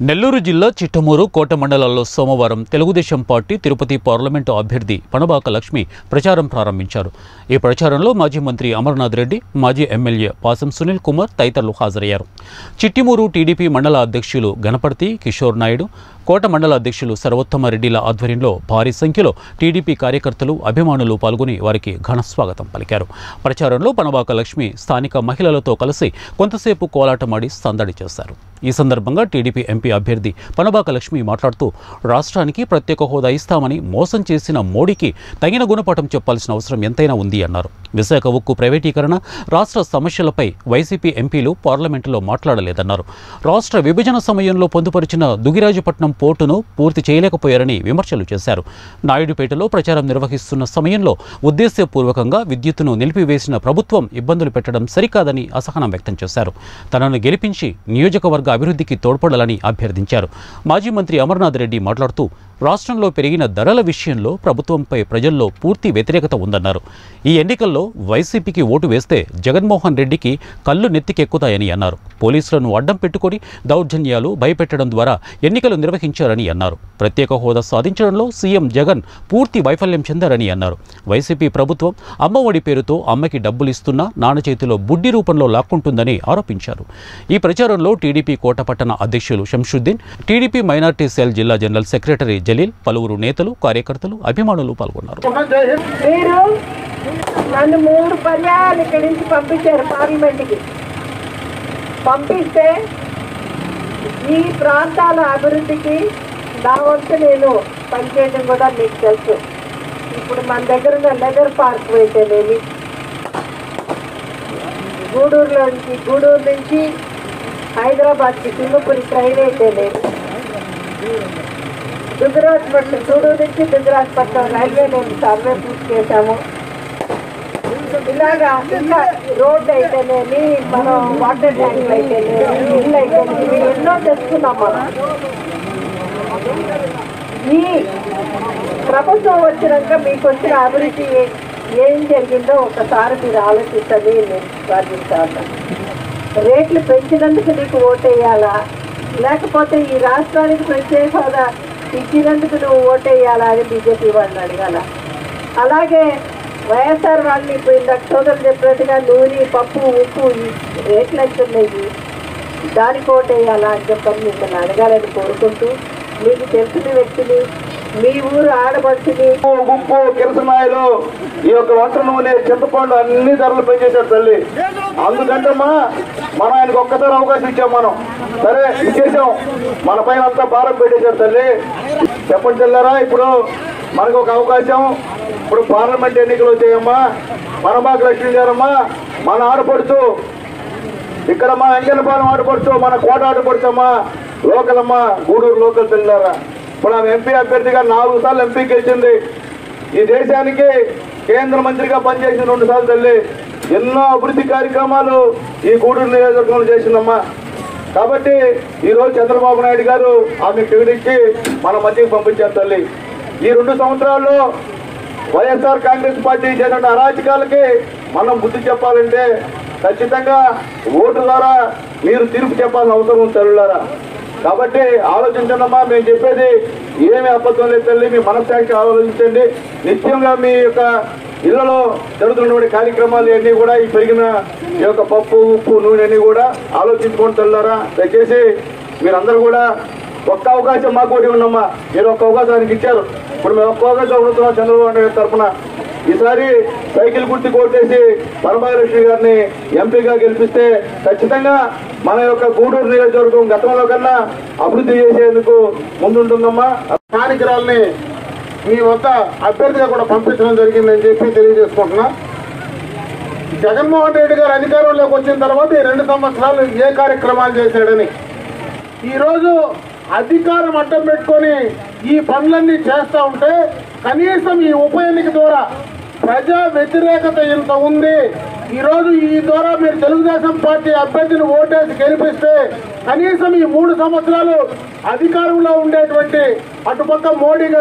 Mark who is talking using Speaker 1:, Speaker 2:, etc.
Speaker 1: నెల్లూరు జిల్లా చిట్టమూరు కోట మండలాల్లో సోమవారం తెలుగుదేశం పార్టీ తిరుపతి పార్లమెంటు అభ్యర్థి పనబాక లక్ష్మి ప్రచారం ప్రారంభించారు ఈ ప్రచారంలో మాజీ మంత్రి అమర్నాథ్ రెడ్డి మాజీ ఎమ్మెల్యే పాసం సునీల్ కుమార్ తదితరులు హాజరయ్యారు చిట్టిమూరు టీడీపీ మండల అధ్యక్షులు గణపతి కిషోర్ నాయుడు కోట మండల అధ్యక్షులు సర్వోత్తమరెడ్డిల ఆధ్వర్యంలో భారీ సంఖ్యలో టీడీపీ కార్యకర్తలు అభిమానులు పాల్గొని వారికి ఘన స్వాగతం పలికారు ప్రచారంలో పనబాక లక్ష్మి స్థానిక మహిళలతో కలిసి కొంతసేపు కోలాటమాడి సందడి చేశారు ఈ సందర్భంగా టీడీపీ ఎంపీ అభ్యర్థి పనబాక లక్ష్మి మాట్లాడుతూ రాష్ట్రానికి ప్రత్యేక హోదా ఇస్తామని మోసం చేసిన మోడీకి తగిన గుణపాఠం చెప్పాల్సిన అవసరం ఎంతైనా ఉంది అన్నారు విశాఖ ఉక్కు ప్రైవేటీకరణ రాష్ట్ర సమస్యలపై వైసీపీ ఎంపీలు పార్లమెంటులో మాట్లాడలేదన్నారు రాష్ట్ర విభజన సమయంలో పొందుపరిచిన దుగిరాజుపట్నం పోర్టును పూర్తి చేయలేకపోయారని విమర్శలు చేశారు నాయుడుపేటలో ప్రచారం నిర్వహిస్తున్న సమయంలో ఉద్దేశపూర్వకంగా విద్యుత్తును నిలిపివేసిన ప్రభుత్వం ఇబ్బందులు పెట్టడం సరికాదని అసహనం వ్యక్తం చేశారు తనను గెలిపించి నియోజకవర్గ అభివృద్ధికి తోడ్పడాలని అభ్యర్థించారు మాజీ మంత్రి అమర్నాథ్ రెడ్డి మాట్లాడుతూ రాష్ట్రంలో పెరిగిన ధరల విషయంలో ప్రభుత్వంపై ప్రజల్లో పూర్తి వ్యతిరేకత ఉందన్నారు ఈ ఎన్నికల్లో వైసీపీకి ఓటు వేస్తే జగన్మోహన్ రెడ్డికి కళ్ళు నెత్తికెక్కుతాయని అన్నారు పోలీసులను అడ్డం పెట్టుకొని దౌర్జన్యాలు భయపెట్టడం ద్వారా ఎన్నికలు నిర్వహించారని అన్నారు ప్రత్యేక హోదా సాధించడంలో సీఎం జగన్ పూర్తి వైఫల్యం చెందారని అన్నారు వైసీపీ ప్రభుత్వం అమ్మఒడి పేరుతో అమ్మకి డబ్బులు ఇస్తున్నా నాన్న చేతిలో బుడ్డి రూపంలో లాక్కుంటుందని ఆరోపించారు ఈ ప్రచారంలో టీడీపీ కోటపట్టణ అధ్యక్షులు శంషుద్దీన్ టీడీపీ మైనార్టీ సెల్ జిల్లా జనరల్ సెక్రటరీ జలీల్ పలువురు నేతలు కార్యకర్తలు అభిమానులు పాల్గొన్నారు
Speaker 2: మీరు నన్ను మూడు పర్యాయాలు ఇక్కడి నుంచి పంపించారు పార్లమెంట్కి పంపిస్తే ఈ ప్రాంతాల అభివృద్ధికి నా వంతు నేను పనిచేయడం కూడా మీకు తెలుసు ఇప్పుడు మన దగ్గర ఉన్న లెదర్ పార్క్ అయితేనేమి గూడూరులో నుంచి గూడూరు నుంచి హైదరాబాద్కి సింగపూర్ ట్రైన్ అయితేనేమి దుగ్గరాజపట్నం గూడూరు నుంచి దుగ్గరాజపట్నం రైల్వే నేను సర్వే పూర్తి చేశాము ఇలాగా ఇంకా రోడ్ అయితేనేమి మనం వాటర్ ట్యాంక్ అయితేనేమి ఇల్లు అయితేనేమి ఎన్నో తెచ్చుకున్నాం మనం ఈ ప్రభుత్వం వచ్చినాక మీకు వచ్చిన అభివృద్ధి ఏ- ఏం జరిగిందో ఒకసారి మీరు ఆలోచించండి నేను స్వాధించాలి రేట్లు పెంచినందుకు నీకు ఓటేయాలా లేకపోతే ఈ రాష్ట్రానికి ప్రత్యేక హోదా ఇచ్చినందుకు నువ్వు ఓటేయాలా అని బీజేపీ వాళ్ళని అడగాల అలాగే వైఎస్ఆర్ వాళ్ళని ఇప్పుడు ఇందాక సోదరులు చెప్పినట్టుగా నూనె పప్పు ఉప్పు ఈ రేట్లు ఎట్టున్నాయి దానికి ఓటేయాలా అని చెప్పని మిమ్మల్ని అడగాలని కోరుకుంటూ మీకు తెలిసిన వ్యక్తిని మీ ఊరు ఆడబడుచుని
Speaker 3: ఉప్పు కిరసనాయలు ఈ యొక్క వంట నూనె చింతపండు అన్ని ధరలు పెంచేశాడు తల్లి అందుకంటమ్మా మనం ఆయనకు ఒక్కసారి అవకాశం ఇచ్చాం మనం సరే ఇచ్చేసాం మన పైన అంతా భారం పెట్టేశాడు తల్లి చెప్పండి చెల్లారా ఇప్పుడు మనకు ఒక అవకాశం ఇప్పుడు పార్లమెంట్ ఎన్నికలు వచ్చాయమ్మా మనమాక లక్ష్మి గారమ్మా మన ఆడపడుచు ఇక్కడ మా ఎంగనపాలెం ఆడపడుచు మన కోట ఆడపడుచమ్మా లోకల్ అమ్మా గూడూరు లోకల్ తెల్లారా ఇప్పుడు ఆమె ఎంపీ అభ్యర్థిగా నాలుగు సార్లు ఎంపీ గెలిచింది ఈ దేశానికి కేంద్ర మంత్రిగా పనిచేసిన రెండు సార్లు తల్లి ఎన్నో అభివృద్ధి కార్యక్రమాలు ఈ గూడూరు నియోజకవర్గంలో చేసిందమ్మా కాబట్టి ఈ రోజు చంద్రబాబు నాయుడు గారు ఆమె టికెట్ మన మధ్యకి పంపించారు తల్లి ఈ రెండు సంవత్సరాల్లో వైఎస్ఆర్ కాంగ్రెస్ పార్టీ చేసిన అరాచకాలకి మనం బుద్ధి చెప్పాలంటే ఖచ్చితంగా ఓటు ద్వారా మీరు తీర్పు చెప్పాల్సిన అవసరం ఉంది తల్లులారా కాబట్టి ఆలోచించండమ్మా మేము చెప్పేది ఏమి అబద్ధం లేదు తల్లి మీ మనస్సాక్షి ఆలోచించండి నిత్యంగా మీ యొక్క ఇళ్లలో జరుగుతున్నటువంటి కార్యక్రమాలు అన్నీ కూడా ఈ పెరిగిన ఈ యొక్క పప్పు ఉప్పు నూనె అన్ని కూడా ఆలోచించుకొని తల్లారా దయచేసి మీరందరూ కూడా ఒక్క అవకాశం మాకు ఒకటి ఉండమ్మా మీరు ఒక్క అవకాశానికి ఇచ్చారు ఇప్పుడు మేము ఒక్క అవకాశం అడుగుతున్నాం చంద్రబాబు నాయుడు గారి తరఫున ఈసారి సైకిల్ గుర్తు కోటేసి పరమలక్ష్మి గారిని ఎంపీగా గెలిపిస్తే ఖచ్చితంగా మన యొక్క గూడూరు నియోజకవర్గం గతంలో కన్నా అభివృద్ధి చేసేందుకు ముందుంటుందమ్మా స్థానికురాల్ని మీ వద్ద అభ్యర్థిగా కూడా పంపించడం జరిగిందని చెప్పి తెలియజేసుకుంటున్నా జగన్మోహన్ రెడ్డి గారు అధికారంలోకి వచ్చిన తర్వాత ఈ రెండు సంవత్సరాలు ఏ కార్యక్రమాలు చేశాడని ఈరోజు అధికారం అడ్డం పెట్టుకొని ఈ పనులన్నీ చేస్తూ ఉంటే కనీసం ఈ ఉప ఎన్నిక ద్వారా ప్రజా వ్యతిరేకత ఇంత ఉంది ఈరోజు ఈ ద్వారా మీరు తెలుగుదేశం పార్టీ అభ్యర్థిని ఓటేసి గెలిపిస్తే కనీసం ఈ మూడు సంవత్సరాలు అధికారంలో ఉండేటువంటి అటుపక్క మోడీ గారు